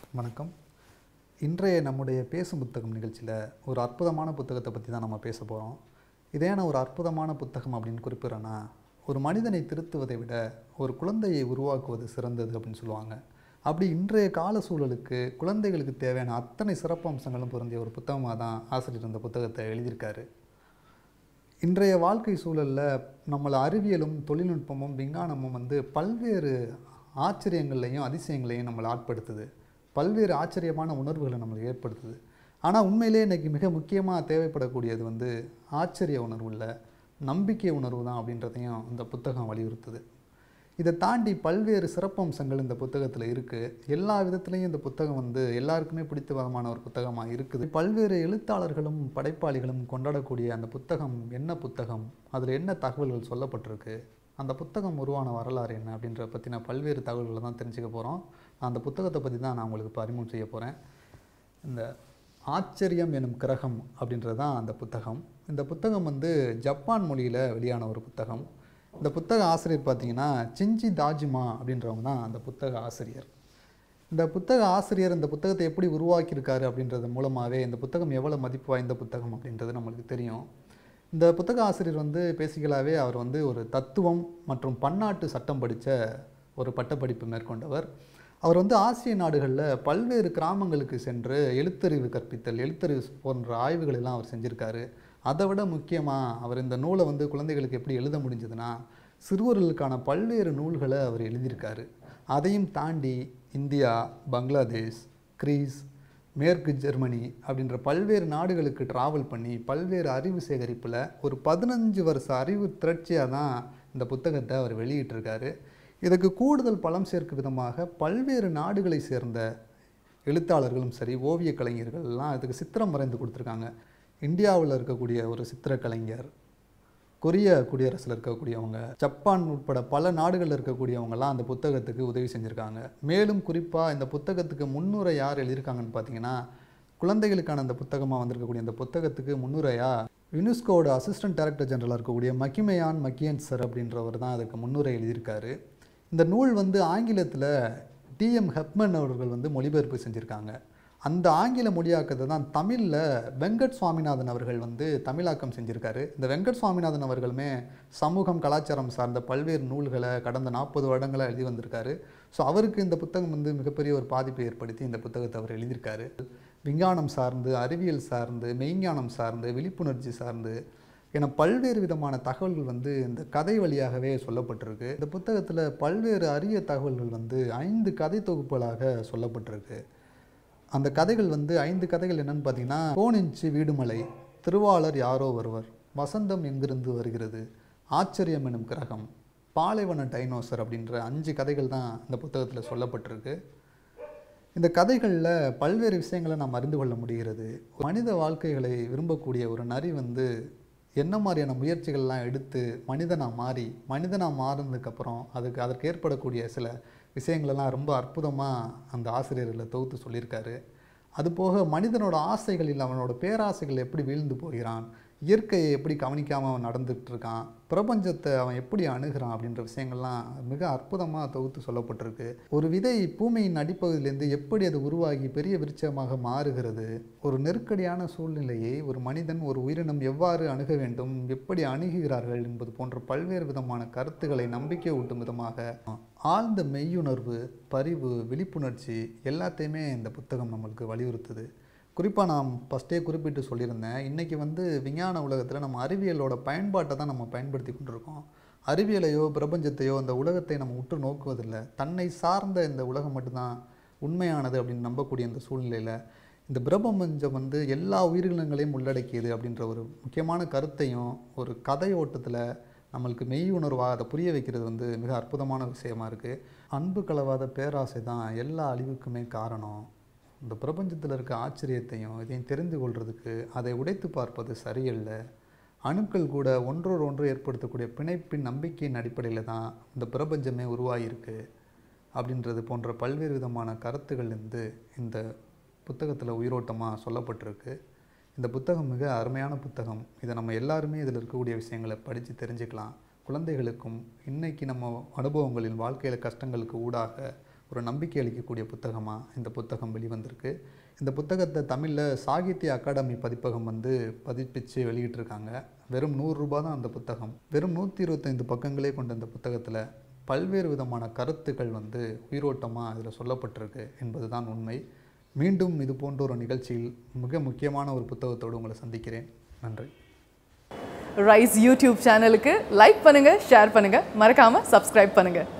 வணக்கம் இன்றைய நம்முடைய பேசும் புத்தகம் நிகழ்ச்சியில் ஒரு அற்புதமான புத்தகத்தை பற்றி தான் நம்ம பேச போகிறோம் இதேன ஒரு அற்புதமான புத்தகம் அப்படின்னு குறிப்பிட்றேன்னா ஒரு மனிதனை திருத்துவதை விட ஒரு குழந்தையை உருவாக்குவது சிறந்தது அப்படின்னு சொல்லுவாங்க அப்படி இன்றைய கால சூழலுக்கு குழந்தைகளுக்கு தேவையான அத்தனை சிறப்பு அம்சங்களும் பொருந்திய ஒரு புத்தகமாக தான் ஆசிரியர் இந்த புத்தகத்தை எழுதியிருக்காரு இன்றைய வாழ்க்கை சூழலில் நம்மளை அறிவியலும் தொழில்நுட்பமும் விஞ்ஞானமும் வந்து பல்வேறு ஆச்சரியங்களையும் அதிசயங்களையும் நம்மளை ஆட்படுத்துது பல்வேறு ஆச்சரியமான உணர்வுகளை நம்மளுக்கு ஏற்படுத்துது ஆனால் உண்மையிலே இன்னைக்கு மிக முக்கியமாக தேவைப்படக்கூடியது வந்து ஆச்சரிய உணர்வு இல்லை நம்பிக்கை உணர்வு தான் அப்படின்றதையும் இந்த புத்தகம் வலியுறுத்துது இதை தாண்டி பல்வேறு சிறப்பம்சங்கள் இந்த புத்தகத்தில் இருக்குது எல்லா விதத்துலேயும் இந்த புத்தகம் வந்து எல்லாருக்குமே பிடித்த விதமான ஒரு புத்தகமாக இருக்குது பல்வேறு எழுத்தாளர்களும் படைப்பாளிகளும் கொண்டாடக்கூடிய அந்த புத்தகம் என்ன புத்தகம் அதில் என்ன தகவல்கள் சொல்லப்பட்டிருக்கு அந்த புத்தகம் உருவான வரலாறு என்ன அப்படின்ற பற்றின பல்வேறு தகவல்களை தான் தெரிஞ்சுக்க போகிறோம் அந்த புத்தகத்தை பற்றி தான் நான் உங்களுக்கு இப்போ அறிமுகம் செய்ய போகிறேன் இந்த ஆச்சரியம் எனும் கிரகம் அப்படின்றது தான் அந்த புத்தகம் இந்த புத்தகம் வந்து ஜப்பான் மொழியில் வெளியான ஒரு புத்தகம் இந்த புத்தக ஆசிரியர் பார்த்தீங்கன்னா சிஞ்சி தாஜிமா அப்படின்றவங்க தான் அந்த புத்தக ஆசிரியர் இந்த புத்தக ஆசிரியர் இந்த புத்தகத்தை எப்படி உருவாக்கியிருக்காரு அப்படின்றது மூலமாகவே இந்த புத்தகம் எவ்வளோ மதிப்பு வாய்ந்த புத்தகம் அப்படின்றது நம்மளுக்கு தெரியும் இந்த புத்தக ஆசிரியர் வந்து பேசிக்கலாகவே அவர் வந்து ஒரு தத்துவம் மற்றும் பன்னாட்டு சட்டம் படித்த ஒரு பட்டப்படிப்பு மேற்கொண்டவர் அவர் வந்து ஆசிய நாடுகளில் பல்வேறு கிராமங்களுக்கு சென்று எழுத்தறிவு கற்பித்தல் எழுத்தறிவு போன்ற ஆய்வுகள் எல்லாம் அவர் செஞ்சுருக்காரு அதை விட முக்கியமாக அவர் இந்த நூலை வந்து குழந்தைகளுக்கு எப்படி எழுத முடிஞ்சதுன்னா சிறுவர்களுக்கான பல்வேறு நூல்களை அவர் எழுதியிருக்காரு அதையும் தாண்டி இந்தியா பங்களாதேஷ் கிரீஸ் மேற்கு ஜெர்மனி அப்படின்ற பல்வேறு நாடுகளுக்கு ட்ராவல் பண்ணி பல்வேறு அறிவு சேகரிப்பில் ஒரு பதினஞ்சு வருஷ அறிவு திரட்சியாக தான் இந்த புத்தகத்தை அவர் வெளியிட்டிருக்காரு இதுக்கு கூடுதல் பலம் சேர்க்கும் விதமாக பல்வேறு நாடுகளை சேர்ந்த எழுத்தாளர்களும் சரி ஓவிய கலைஞர்கள் எல்லாம் இதுக்கு சித்திரம் வரைந்து கொடுத்துருக்காங்க இந்தியாவில் இருக்கக்கூடிய ஒரு சித்திர கலைஞர் கொரிய குடியரசில் இருக்கக்கூடியவங்க ஜப்பான் உட்பட பல நாடுகளில் இருக்கக்கூடியவங்கலாம் அந்த புத்தகத்துக்கு உதவி செஞ்சுருக்காங்க மேலும் குறிப்பாக இந்த புத்தகத்துக்கு முன்னுரை யார் எழுதியிருக்காங்கன்னு பார்த்தீங்கன்னா குழந்தைகளுக்கான அந்த புத்தகமாக வந்திருக்கக்கூடிய அந்த புத்தகத்துக்கு முன்னுரையாக யுனெஸ்கோவோட அசிஸ்டன்ட் டைரக்டர் ஜெனரலாக இருக்கக்கூடிய மக்கிமயான் மக்கியன் சார் அப்படின்றவர் தான் அதுக்கு முன்னுரை எழுதியிருக்காரு இந்த நூல் வந்து ஆங்கிலத்தில் டிஎம் ஹெப்மன் அவர்கள் வந்து மொழிபெயர்ப்பு செஞ்சுருக்காங்க அந்த ஆங்கில மொழியாக்கத்தை தான் தமிழில் வெங்கட் சுவாமிநாதன் அவர்கள் வந்து தமிழாக்கம் செஞ்சுருக்காரு இந்த வெங்கட் சுவாமிநாதன் அவர்களுமே சமூகம் கலாச்சாரம் சார்ந்த பல்வேறு நூல்களை கடந்த நாற்பது வருடங்களாக எழுதி வந்திருக்காரு ஸோ அவருக்கு இந்த புத்தகம் வந்து மிகப்பெரிய ஒரு பாதிப்பை ஏற்படுத்தி இந்த புத்தகத்தை அவர் எழுதியிருக்காரு விஞ்ஞானம் சார்ந்து அறிவியல் சார்ந்து மெய்ஞானம் சார்ந்து விழிப்புணர்ச்சி சார்ந்து என பல்வேறு விதமான தகவல்கள் வந்து இந்த கதை வழியாகவே சொல்லப்பட்டிருக்கு இந்த புத்தகத்தில் பல்வேறு அரிய தகவல்கள் வந்து ஐந்து கதை தொகுப்புகளாக சொல்லப்பட்டிருக்கு அந்த கதைகள் வந்து ஐந்து கதைகள் என்னன்னு பார்த்தீங்கன்னா போனிஞ்சி வீடுமலை திருவாளர் யாரோ ஒருவர் வசந்தம் எங்கிருந்து வருகிறது ஆச்சரியம் எனும் கிரகம் பாலைவன டைனோசர் அப்படின்ற அஞ்சு கதைகள் தான் இந்த புத்தகத்தில் சொல்லப்பட்டிருக்கு இந்த கதைகளில் பல்வேறு விஷயங்களை நாம் அறிந்து கொள்ள முடிகிறது மனித வாழ்க்கைகளை விரும்பக்கூடிய ஒரு நரி வந்து என்ன மாதிரியான முயற்சிகள்லாம் எடுத்து மனிதனாக மாறி மனிதனாக மாறினதுக்கப்புறம் அதுக்கு அதற்கு ஏற்படக்கூடிய சில விஷயங்களெல்லாம் ரொம்ப அற்புதமாக அந்த ஆசிரியர்களை தொகுத்து சொல்லியிருக்காரு அதுபோக மனிதனோட ஆசைகளில் அவனோட பேராசைகள் எப்படி வீழ்ந்து போகிறான் இயற்கையை எப்படி கவனிக்காமல் அவன் நடந்துகிட்டு இருக்கான் பிரபஞ்சத்தை அவன் எப்படி அணுகிறான் அப்படின்ற விஷயங்கள்லாம் மிக அற்புதமாக தொகுத்து சொல்லப்பட்டிருக்கு ஒரு விதை பூமியின் அடிப்பகுதியிலேருந்து எப்படி அது உருவாகி பெரிய விருட்சமாக மாறுகிறது ஒரு நெருக்கடியான சூழ்நிலையை ஒரு மனிதன் ஒரு உயிரினம் எவ்வாறு அணுக வேண்டும் எப்படி அணுகுகிறார்கள் என்பது போன்ற பல்வேறு விதமான கருத்துக்களை நம்பிக்கை ஊட்டும் விதமாக ஆழ்ந்த மெய்யுணர்வு பரிவு விழிப்புணர்ச்சி எல்லாத்தையுமே இந்த புத்தகம் நம்மளுக்கு வலியுறுத்துது குறிப்பாக நான் ஃபஸ்ட்டே குறிப்பிட்டு சொல்லியிருந்தேன் இன்றைக்கி வந்து விஞ்ஞான உலகத்தில் நம்ம அறிவியலோட பயன்பாட்டை தான் நம்ம பயன்படுத்தி கொண்டிருக்கோம் அறிவியலையோ பிரபஞ்சத்தையோ அந்த உலகத்தை நம்ம உற்று நோக்குவதில்லை தன்னை சார்ந்த இந்த உலகம் மட்டும்தான் உண்மையானது அப்படின்னு நம்பக்கூடிய இந்த சூழ்நிலையில் இந்த பிரபஞ்சம் வந்து எல்லா உயிரினங்களையும் உள்ளடக்கியது அப்படின்ற ஒரு முக்கியமான கருத்தையும் ஒரு கதை ஓட்டத்தில் நம்மளுக்கு மெய் உணர்வாக அதை புரிய வைக்கிறது வந்து மிக அற்புதமான விஷயமா இருக்குது அன்பு கலவாத பேராசை தான் எல்லா அழிவுக்குமே காரணம் இந்த பிரபஞ்சத்தில் இருக்க ஆச்சரியத்தையும் இதையும் தெரிந்து கொள்றதுக்கு அதை உடைத்து பார்ப்பது சரியல்ல அணுக்கள் கூட ஒன்றோடு ஒன்று ஏற்படுத்தக்கூடிய பிணைப்பின் நம்பிக்கையின் அடிப்படையில் தான் இந்த பிரபஞ்சமே உருவாகியிருக்கு அப்படின்றது போன்ற பல்வேறு விதமான கருத்துகள் வந்து இந்த புத்தகத்தில் உயிரோட்டமாக சொல்லப்பட்டிருக்கு இந்த புத்தகம் மிக அருமையான புத்தகம் இதை நம்ம எல்லாருமே இதில் இருக்கக்கூடிய விஷயங்களை படித்து தெரிஞ்சுக்கலாம் குழந்தைகளுக்கும் இன்னைக்கு நம்ம அனுபவங்களின் வாழ்க்கையில் கஷ்டங்களுக்கு ஊடாக ஒரு நம்பிக்கை அளிக்கக்கூடிய புத்தகமாக இந்த புத்தகம் வெளிவந்திருக்கு இந்த புத்தகத்தை தமிழில் சாகித்ய அகாடமி பதிப்பகம் வந்து பதிப்பிச்சு வெளியிட்டிருக்காங்க வெறும் நூறு ரூபாய் தான் அந்த புத்தகம் வெறும் நூற்றி இருபத்தைந்து பக்கங்களே கொண்ட இந்த புத்தகத்தில் பல்வேறு விதமான கருத்துக்கள் வந்து உயிரோட்டமாக அதில் சொல்லப்பட்டிருக்கு என்பதுதான் உண்மை மீண்டும் இது போன்ற ஒரு நிகழ்ச்சியில் மிக முக்கியமான ஒரு புத்தகத்தோடு உங்களை சந்திக்கிறேன் நன்றி ரைஸ் யூடியூப் சேனலுக்கு லைக் பண்ணுங்க ஷேர் பண்ணுங்க மறக்காம சப்ஸ்கிரைப் பண்ணுங்க